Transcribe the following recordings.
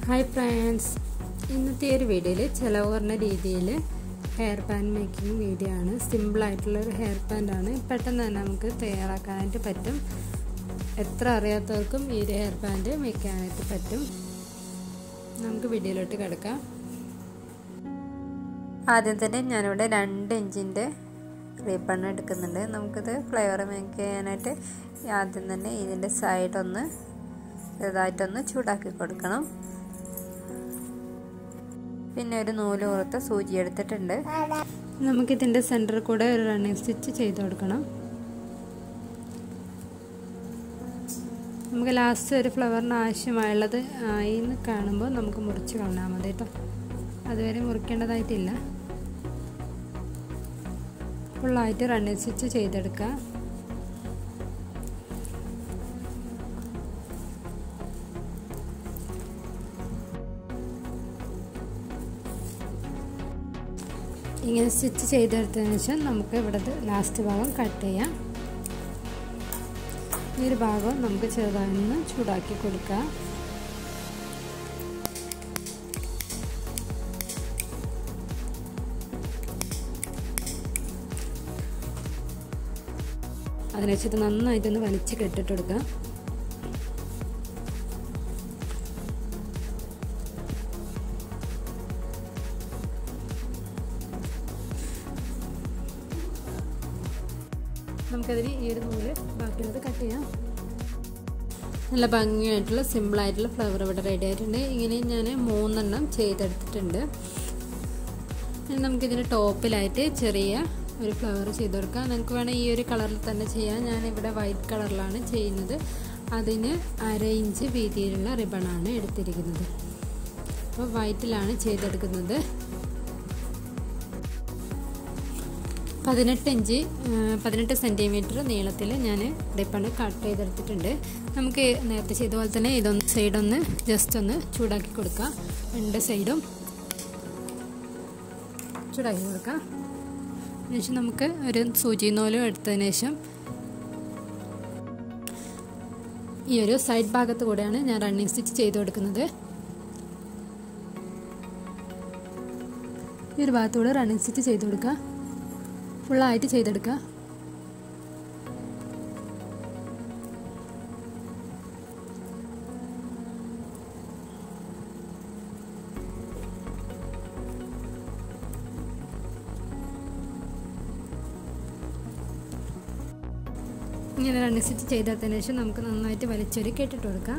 hi friends ഇന്നത്തെ ഒരു വീഡിയോയിൽ ചിലവ് കുറഞ്ഞ രീതിയിൽ ഹെയർ ബാൻഡ് മേക്കിംഗ് വീഡിയോ ആണ് സിമ്പിളായിട്ടുള്ള ഒരു ഹെയർ ബാൻഡാണ് പെട്ടെന്ന് തന്നെ നമുക്ക് തയ്യാറാക്കാനായിട്ട് പറ്റും എത്ര അറിയാത്തവർക്കും ഈ ഒരു ഹെയർ ബാൻഡ് മേക്ക് ചെയ്യാനായിട്ട് പറ്റും നമുക്ക് വീഡിയോയിലോട്ട് കിടക്കാം ആദ്യം തന്നെ ഞാനിവിടെ രണ്ട് ഇഞ്ചിൻ്റെ റിബൺ എടുക്കുന്നുണ്ട് നമുക്കിത് ഫ്ലേവർ മേക്ക് ചെയ്യാനായിട്ട് ആദ്യം തന്നെ ഇതിൻ്റെ സൈഡ് ഒന്ന് ചെറുതായിട്ടൊന്ന് ചൂടാക്കി കൊടുക്കണം പിന്നെ ഒരു നൂല് പുറത്ത് സൂചി എടുത്തിട്ടുണ്ട് നമുക്കിതിൻ്റെ സെൻറ്ററിൽ കൂടെ ഒരു റണ്ണിങ് സ്റ്റിച്ച് ചെയ്ത് കൊടുക്കണം നമുക്ക് ലാസ്റ്റ് ഒരു ഫ്ലവറിന് ആവശ്യമായുള്ളത് ആയി എന്ന് കാണുമ്പോൾ നമുക്ക് മുറിച്ച് കളഞ്ഞാൽ മതി കേട്ടോ അതുവരെ മുറിക്കേണ്ടതായിട്ടില്ല ഫുള്ളായിട്ട് റണ്ണിങ് സ്റ്റിച്ച് ചെയ്തെടുക്കുക ഇങ്ങനെ സ്റ്റിച്ച് ചെയ്തെടുത്തതിന് ശേഷം നമുക്ക് ഇവിടുത്തെ ലാസ്റ്റ് ഭാഗം കട്ട് ചെയ്യാം ഈ ഒരു ഭാഗം നമുക്ക് ചെറുതായി ചൂടാക്കി കൊടുക്കാം അതിനുശേഷം നന്നായിട്ടൊന്ന് വലിച്ച് കെട്ടിട്ട് കൊടുക്കുക നമുക്കതിന് ഈ ഒരു നൂല് ബാക്കിയുള്ളത് കട്ട് ചെയ്യാം നല്ല ഭംഗിയായിട്ടുള്ള സിമ്പിളായിട്ടുള്ള ഫ്ലവർ ഇവിടെ റെഡി ആയിട്ടുണ്ട് ഇങ്ങനെ ഞാൻ മൂന്നെണ്ണം ചെയ്തെടുത്തിട്ടുണ്ട് നമുക്കിതിന് ടോപ്പിലായിട്ട് ചെറിയ ഒരു ഫ്ലവർ ചെയ്ത് കൊടുക്കാം നിങ്ങൾക്ക് വേണേൽ ഈ ഒരു കളറിൽ തന്നെ ചെയ്യാം ഞാനിവിടെ വൈറ്റ് കളറിലാണ് ചെയ്യുന്നത് അതിന് അര ഇഞ്ച് വീതിയിലുള്ള റിബണാണ് എടുത്തിരിക്കുന്നത് അപ്പോൾ വൈറ്റിലാണ് ചെയ്തെടുക്കുന്നത് പതിനെട്ട് ഇഞ്ച് പതിനെട്ട് സെൻറ്റിമീറ്റർ നീളത്തിൽ ഞാൻ റിബണ് കട്ട് ചെയ്തെടുത്തിട്ടുണ്ട് നമുക്ക് നേരത്തെ ചെയ്ത പോലെ തന്നെ ഇതൊന്ന് സൈഡൊന്ന് ജസ്റ്റ് ഒന്ന് ചൂടാക്കി കൊടുക്കാം രണ്ട് സൈഡും ചൂടാക്കി കൊടുക്കാം അതിനുശേഷം നമുക്ക് ഒരു സൂചി നൂലും എടുത്തതിന് ശേഷം ഈ ഒരു സൈഡ് ഭാഗത്ത് കൂടെയാണ് ഞാൻ റണ്ണിങ് സ്റ്റിച്ച് ചെയ്ത് കൊടുക്കുന്നത് ഈ ഒരു ഭാഗത്തൂടെ റണ്ണിങ് സ്റ്റിച്ച് ചെയ്ത് കൊടുക്കുക ഫുള്ളായിട്ട് ചെയ്തെടുക്കുക ഇങ്ങനെ രണ്ട് സ്റ്റിച്ച് ചെയ്തെടുത്തതിന് ശേഷം നമുക്ക് നന്നായിട്ട് വലിച്ചൊരു കെട്ടിട്ട് കൊടുക്കാം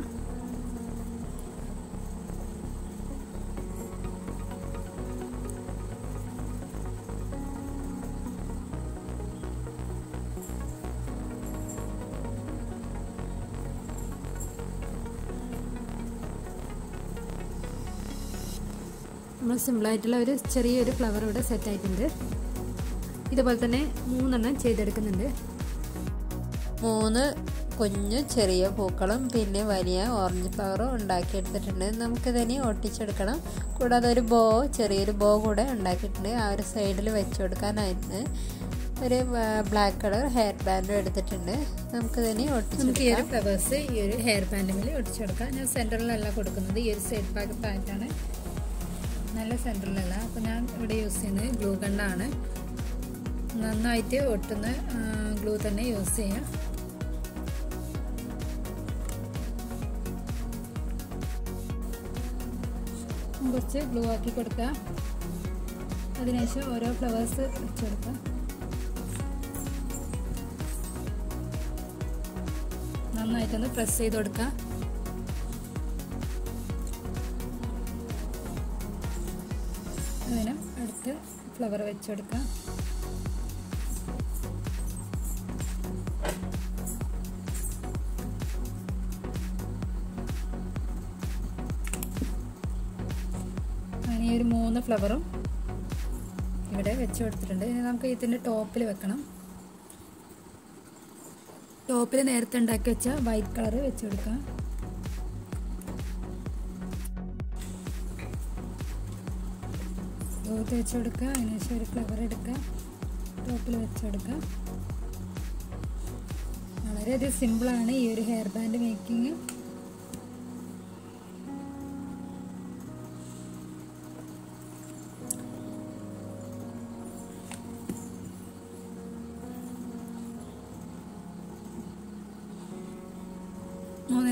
നമ്മൾ സിമ്പിളായിട്ടുള്ള ഒരു ചെറിയൊരു ഫ്ലവർ ഇവിടെ സെറ്റ് ആയിട്ടുണ്ട് ഇതുപോലെ തന്നെ മൂന്നെണ്ണം ചെയ്തെടുക്കുന്നുണ്ട് മൂന്ന് കുഞ്ഞു ചെറിയ പൂക്കളും പിന്നെ വലിയ ഓറഞ്ച് ഫ്ലവറും ഉണ്ടാക്കിയെടുത്തിട്ടുണ്ട് നമുക്കിതിനെ ഒട്ടിച്ചെടുക്കണം കൂടാതെ ഒരു ബോ ചെറിയൊരു ബോ കൂടെ ഉണ്ടാക്കിയിട്ടുണ്ട് ആ ഒരു സൈഡിൽ വെച്ച് കൊടുക്കാനായിട്ട് ഒരു ബ്ലാക്ക് കളർ ഹെയർ ബാൻഡും എടുത്തിട്ടുണ്ട് നമുക്കിതിനെ നമുക്ക് ഈ ഒരു ഫ്ലവേഴ്സ് ഈ ഒരു ഹെയർ ബാൻഡിൽ ഒട്ടിച്ചെടുക്കാം ഞാൻ സെൻറ്ററിലല്ല കൊടുക്കുന്നത് ഈ ഒരു സൈഡ് ഭാഗത്തായിട്ടാണ് നല്ല സെൻറ്ററിലല്ല അപ്പോൾ ഞാൻ ഇവിടെ യൂസ് ചെയ്യുന്നത് ഗ്ലൂ ഗണ്ണാണ് നന്നായിട്ട് ഒട്ടുന്ന ഗ്ലൂ തന്നെ യൂസ് ചെയ്യാം കുറച്ച് ഗ്ലൂ ആക്കി കൊടുക്കുക അതിനുശേഷം ഓരോ ഫ്ലവേഴ്സ് വെച്ചെടുക്കാം നന്നായിട്ടൊന്ന് പ്രസ് ചെയ്ത് കൊടുക്കുക അതിന് അടുത്ത് ഫ്ലവർ വെച്ചെടുക്കാം അങ്ങനെ ഒരു മൂന്ന് ഫ്ലവറും ഇവിടെ വെച്ച് കൊടുത്തിട്ടുണ്ട് ഇനി നമുക്ക് ഇതിൻ്റെ ടോപ്പിൽ വെക്കണം ടോപ്പിൽ നേരത്തെ ഉണ്ടാക്കി വെച്ച വൈറ്റ് കളർ വെച്ച് കൊടുക്കാം ടോപ്പ് വെച്ച് കൊടുക്കുക അതിനുശേഷം ഒരു ഫ്ലവർ എടുക്കുക ടോപ്പിൽ വെച്ച് കൊടുക്കുക വളരെയധികം സിമ്പിളാണ് ഈ ഒരു ഹെയർ ബാൻഡ് മേക്കിങ്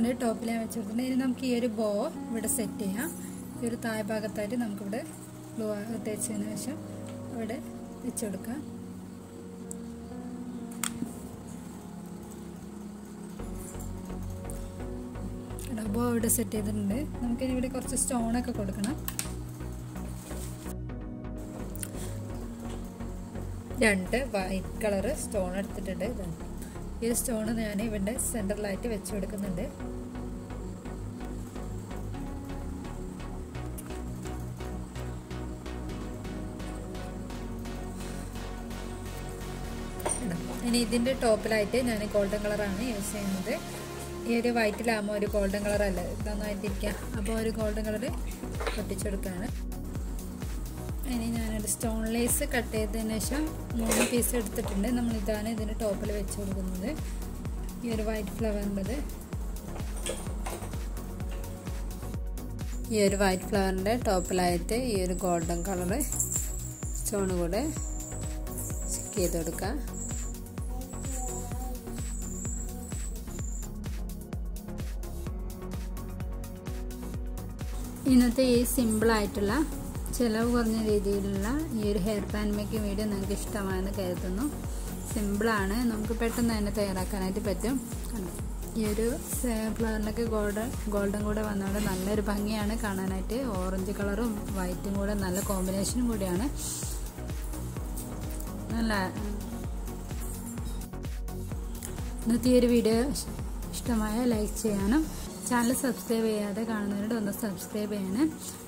ഇതിൻ്റെ ടോപ്പിൽ ഞാൻ വെച്ച് കൊടുത്തിട്ടുണ്ട് ഇനി നമുക്ക് ഈ ഒരു ബോ ഇവിടെ സെറ്റ് ചെയ്യാം ഈ ഒരു താഴെ ഭാഗത്തായിട്ട് നമുക്കിവിടെ ഗ്ലൂ തേച്ചതിന് ശേഷം ഇവിടെ വെച്ച് കൊടുക്കാം ബോ ഇവിടെ സെറ്റ് ചെയ്തിട്ടുണ്ട് നമുക്കിനി ഇവിടെ കുറച്ച് സ്റ്റോണൊക്കെ കൊടുക്കണം രണ്ട് വൈറ്റ് കളർ സ്റ്റോൺ എടുത്തിട്ടുണ്ട് ഇതാണ് ഈ സ്റ്റോൺ ഞാൻ ഇവിടെ സെൻറ്ററിലായിട്ട് വെച്ച് കൊടുക്കുന്നുണ്ട് ഇനി ഇതിൻ്റെ ടോപ്പിലായിട്ട് ഞാൻ ഗോൾഡൻ കളറാണ് യൂസ് ചെയ്യുന്നത് ഈ ഒരു വൈറ്റിലാകുമ്പോൾ ഒരു ഗോൾഡൻ കളറല്ല നന്നായിട്ടിരിക്കുക അപ്പോൾ ഒരു ഗോൾഡൻ കളർ പൊട്ടിച്ചെടുക്കുകയാണ് ഇനി ഞാനൊരു സ്റ്റോൺ ലേസ് കട്ട് ചെയ്തതിന് ശേഷം മൂന്ന് പീസ് എടുത്തിട്ടുണ്ട് നമ്മൾ ഇതാണ് ഇതിൻ്റെ ടോപ്പിൽ വെച്ച് കൊടുക്കുന്നത് ഈ ഒരു വൈറ്റ് ഫ്ലവറിൻ്റെത് ഈ ഒരു വൈറ്റ് ഫ്ലവറിൻ്റെ ടോപ്പിലായിട്ട് ഈ ഒരു ഗോൾഡൻ കളറ് സ്റ്റോൺ കൂടെ സ്റ്റിക്ക് ചെയ്ത് കൊടുക്കാം ഇന്നത്തെ ഈ സിമ്പിളായിട്ടുള്ള ചിലവ് കുറഞ്ഞ രീതിയിലുള്ള ഈ ഒരു ഹെയർ പാൻ മേക്കിംഗ് വീഡിയോ നിങ്ങൾക്ക് ഇഷ്ടമായെന്ന് കരുതുന്നു സിമ്പിളാണ് നമുക്ക് പെട്ടെന്ന് തന്നെ തയ്യാറാക്കാനായിട്ട് പറ്റും ഈ ഒരു ഫ്ലവറിനൊക്കെ ഗോൾഡൻ ഗോൾഡൻ കൂടെ വന്നതുകൊണ്ട് നല്ലൊരു ഭംഗിയാണ് കാണാനായിട്ട് ഓറഞ്ച് കളറും വൈറ്റും കൂടെ നല്ല കോമ്പിനേഷനും കൂടിയാണ് നല്ല ഇന്നത്തെ ഈ ഒരു വീഡിയോ ഇഷ്ടമായ ലൈക്ക് ചെയ്യാനും ചാനൽ സബ്സ്ക്രൈബ് ചെയ്യാതെ കാണുന്നവരോട് ഒന്ന് സബ്സ്ക്രൈബ് ചെയ്യണേ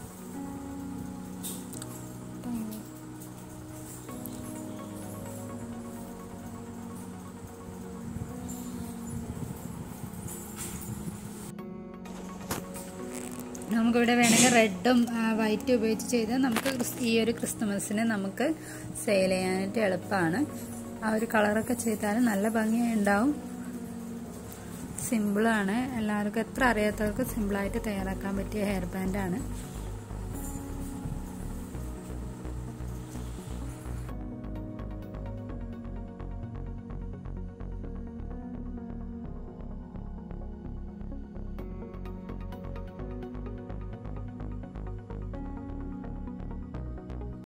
നമുക്കിവിടെ വേണമെങ്കിൽ റെഡും വൈറ്റും ഉപയോഗിച്ച് ചെയ്താൽ നമുക്ക് ഈ ഒരു ക്രിസ്മസിന് നമുക്ക് സെയിൽ ചെയ്യാനായിട്ട് എളുപ്പമാണ് ആ ഒരു കളറൊക്കെ ചെയ്താൽ നല്ല ഭംഗി ഉണ്ടാവും സിമ്പിളാണ് എല്ലാവർക്കും എത്ര അറിയാത്തവർക്ക് സിമ്പിളായിട്ട് തയ്യാറാക്കാൻ പറ്റിയ ഹെയർ ബാൻഡാണ്